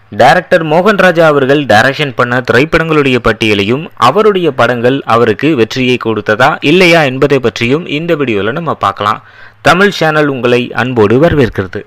director Mohan Raja அவர்கள் direction பண்ண திரைப்படங்களுடைய பட்டியலையும் அவருடைய படங்கள் அவருக்கு வெற்றியை கொடுத்ததா இல்லையா என்பதை பற்றியும் இந்த வீடியோவில் நம்ம பார்க்கலாம் தமிழ் சேனல் உங்களை அன்போடு வரவேற்கிறது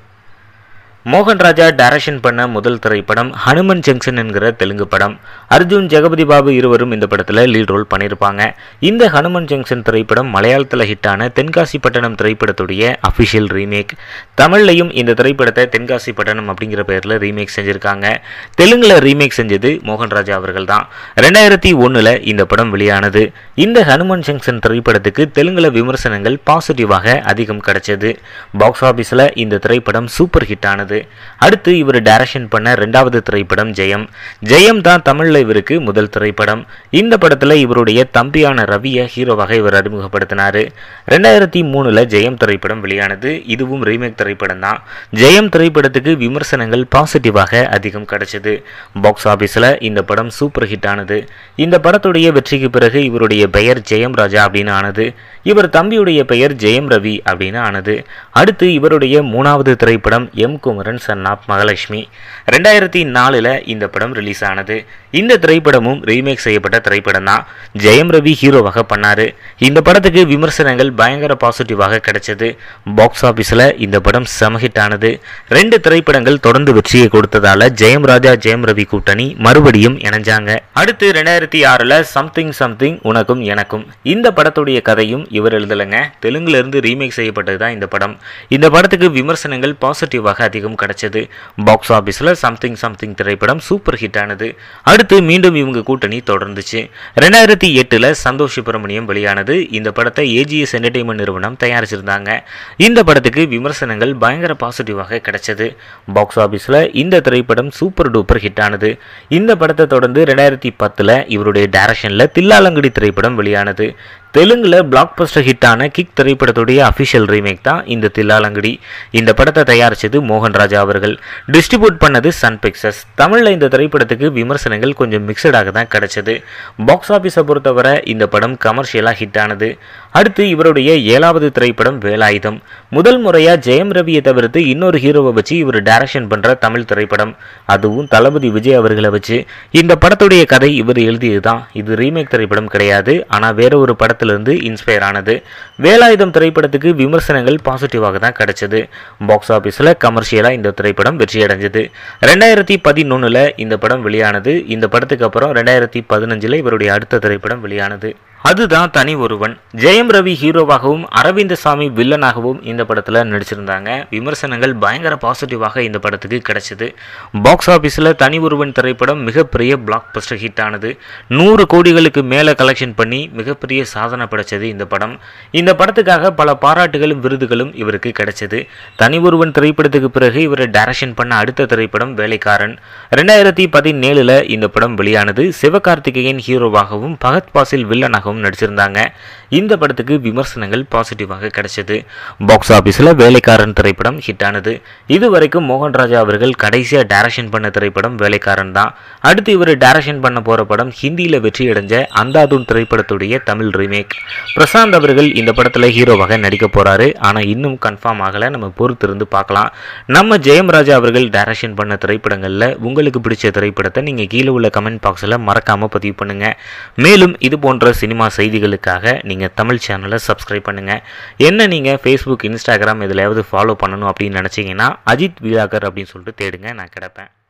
மோகன்ராஜா டைரக்ஷன் பண்ண முதல் திரைப்படம் ஹனுமன் ஜங்ஷன் என்கிற தெலுங்கு படம் அர்ஜுன் ஜெகபதி பாபு இருவரும் இந்த படத்தில் லீட் ரோல் பண்ணியிருப்பாங்க இந்த ஹனுமன் ஜங்ஷன் திரைப்படம் மலையாளத்தில் ஹிட்டான தென்காசி பட்டணம் திரைப்படத்துடைய அஃபிஷியல் ரீமேக் தமிழ்லையும் இந்த திரைப்படத்தை தென்காசி பட்டணம் அப்படிங்கிற பேரில் ரீமேக் செஞ்சுருக்காங்க தெலுங்கில் ரீமேக் செஞ்சது மோகன்ராஜா அவர்கள் தான் ரெண்டாயிரத்தி ஒன்றில் இந்த படம் வெளியானது இந்த ஹனுமன் ஜங்ஷன் திரைப்படத்துக்கு தெலுங்குல விமர்சனங்கள் பாசிட்டிவாக அதிகம் கிடைச்சது பாக்ஸ் ஆஃபீஸில் இந்த திரைப்படம் சூப்பர் ஹிட் ஆனது அடுத்து இவர் டைரக்ஷன் பண்ண ரெண்டாவது திரைப்படம் ஜெயம் ஜெயம் தான் தமிழில் இவருக்கு முதல் திரைப்படம் இந்த படத்தில் இவருடைய தம்பியான ரவியை ஹீரோவாக இவர் அறிமுகப்படுத்தினார் ரெண்டாயிரத்தி மூணில் ஜெயம் திரைப்படம் வெளியானது இதுவும் ரீமேக் திரைப்படம் தான் ஜெயம் திரைப்படத்துக்கு விமர்சனங்கள் பாசிட்டிவாக அதிகம் கிடைச்சது பாக்ஸ் ஆஃபீஸில் இந்த படம் சூப்பர் ஹிட் ஆனது இந்த படத்துடைய வெற்றிக்கு பிறகு இவருடைய பெயர் ஜெயம் ராஜா அப்படின்னு ஆனது இவர் தம்பியுடைய பெயர் ஜெயம் ரவி அப்படின்னு ஆனது அடுத்து இவருடைய மூணாவது திரைப்படம் M Kumaran son of Mahalakshmi ரெண்டாயிரத்தி நாலில் இந்த படம் ரிலீஸ் ஆனது இந்த திரைப்படமும் ரீமேக் செய்யப்பட்ட திரைப்படம் தான் ஜெயம் ரவி ஹீரோவாக பண்ணார் இந்த படத்துக்கு விமர்சனங்கள் பயங்கர பாசிட்டிவாக கிடைச்சது பாக்ஸ் ஆஃபீஸில் இந்த படம் செம ஹிட் ஆனது ரெண்டு திரைப்படங்கள் தொடர்ந்து வெற்றியை கொடுத்ததால ஜெயம் ராஜா ஜெயம் ரவி கூட்டணி மறுபடியும் இணைஞ்சாங்க அடுத்து ரெண்டாயிரத்தி ஆறில் சம்திங் சம்திங் உனக்கும் எனக்கும் இந்த படத்துடைய கதையும் இவர் எழுதலைங்க தெலுங்குல இருந்து ரீமேக் செய்யப்பட்டது தான் இந்த படம் இந்த படத்துக்கு விமர்சனங்கள் பாசிட்டிவாக அதிகம் கிடைச்சது பாக்ஸ் ஆஃபீஸில் சம்திங் சம்திங் திரைப்படம் சூப்பர் ஹிட் ஆனது அடுத்து மீண்டும் இவங்க கூட்டணி தொடர்ந்துச்சு ரெண்டாயிரத்தி எட்டில் சந்தோஷ் சுப்பிரமணியம் வெளியானது இந்த படத்தை ஏஜிஎஸ் என்டர்டைன்மெண்ட் நிறுவனம் தயாரிச்சிருந்தாங்க இந்த படத்துக்கு விமர்சனங்கள் பயங்கர பாசிட்டிவாக கிடைச்சது பாக்ஸ் ஆஃபீஸில் இந்த திரைப்படம் சூப்பர் டூப்பர் ஹிட் ஆனது இந்த படத்தை தொடர்ந்து ரெண்டாயிரத்தி பத்தில் இவருடைய டைரக்ஷனில் தில்லாலங்கடி திரைப்படம் வெளியானது தெலுங்குல பிளாக் பஸ்டர் ஹிட்டான கிக் திரைப்படத்துடைய அஃபிஷியல் ரீமேக் தான் இந்த தில்லாலங்கடி இந்த படத்தை தயாரிச்சது மோகன்ராஜா அவர்கள் டிஸ்ட்ரிபியூட் பண்ணது சன் பிக்சர்ஸ் தமிழில் இந்த திரைப்படத்துக்கு விமர்சனங்கள் கொஞ்சம் மிக்சடாக தான் கிடைச்சது பாக்ஸ் ஆஃபீஸை பொறுத்தவரை இந்த படம் கமர்ஷியலாக ஹிட் ஆனது அடுத்து இவருடைய ஏழாவது திரைப்படம் வேலாயுதம் முதல் முறையாக ஜெயம் ரவியை தவிர்த்து இன்னொரு ஹீரோவை வச்சு இவர் டைரக்ஷன் பண்ணுற தமிழ் திரைப்படம் அதுவும் தளபதி விஜய் அவர்களை வச்சு இந்த படத்துடைய கதை இவர் எழுதியது தான் இது ரீமேக் திரைப்படம் கிடையாது ஆனால் வேற ஒரு படத்திலிருந்து இன்ஸ்பயர் ஆனது வேலாயுதம் திரைப்படத்துக்கு விமர்சனங்கள் பாசிட்டிவாக தான் கிடைச்சது பாக்ஸ் ஆஃபீஸில் கமர்ஷியலாக இந்த திரைப்படம் வெற்றியடைஞ்சது ரெண்டாயிரத்தி பதினொன்றில் இந்த படம் வெளியானது இந்த படத்துக்கு அப்புறம் ரெண்டாயிரத்தி பதினஞ்சில் இவருடைய அடுத்த திரைப்படம் வெளியானது அதுதான் தனி ஒருவன் ஜெயம் ரவி ஹீரோவாகவும் அரவிந்த சாமி வில்லனாகவும் இந்த படத்தில் நடிச்சிருந்தாங்க விமர்சனங்கள் பயங்கர பாசிட்டிவாக இந்த படத்துக்கு கிடைச்சது பாக்ஸ் ஆஃபீஸில் தனி ஒருவன் திரைப்படம் மிகப்பெரிய பிளாக் பஸ்டர் ஹிட் ஆனது நூறு கோடிகளுக்கு மேலே கலெக்ஷன் பண்ணி மிகப்பெரிய சாதனை படைச்சது இந்த படம் இந்த படத்துக்காக பல பாராட்டுகளும் விருதுகளும் இவருக்கு கிடைச்சது தனி ஒருவன் திரைப்படத்துக்கு பிறகு இவர் டைரக்ஷன் பண்ண அடுத்த திரைப்படம் வேலைக்காரன் ரெண்டாயிரத்தி பதினேழில் இந்த படம் வெளியானது சிவகார்த்திகேயன் ஹீரோவாகவும் பகத் பாசில் வில்லனாகவும் நடிச்சிருந்தாங்க நடிச்சிருந்தாங்க இந்த படத்துக்கு விமர்சனங்கள் பாசிட்டிவாக கிடைச்சது பாக்ஸ் ஆஃபீஸில் வேலைக்காரன் திரைப்படம் ஹிட் ஆனது இது வரைக்கும் மோகன்ராஜா அவர்கள் கடைசியாக டைரக்ஷன் பண்ண திரைப்படம் வேலைக்காரன் தான் அடுத்து இவர் டைரக்ஷன் பண்ண போகிற படம் ஹிந்தியில் வெற்றி அடைஞ்ச அந்தாதூன் திரைப்படத்துடைய தமிழ் ரீமேக் பிரசாந்த் அவர்கள் இந்த படத்தில் ஹீரோவாக நடிக்க போகிறாரு ஆனால் இன்னும் கன்ஃபார்ம் ஆகலை நம்ம பொறுத்திருந்து பார்க்கலாம் நம்ம ஜெயம் ராஜா அவர்கள் டைரக்ஷன் பண்ண திரைப்படங்களில் உங்களுக்கு பிடிச்ச திரைப்படத்தை நீங்கள் கீழே உள்ள கமெண்ட் பாக்ஸில் மறக்காமல் பதிவு பண்ணுங்கள் மேலும் இது போன்ற சினிமா செய்திகளுக்காக நீங்கள் தமிழ் சேனலை சப்ஸ்கிரைப் பண்ணுங்கள் என்ன நீங்கள் ஃபேஸ்புக் இன்ஸ்டாகிராம் எதுலையாவது ஃபாலோ பண்ணணும் அப்படின்னு நினச்சிங்கன்னா அஜித் வீலாகர் அப்படின்னு சொல்லிட்டு தேடுங்க நான் கிடப்பேன்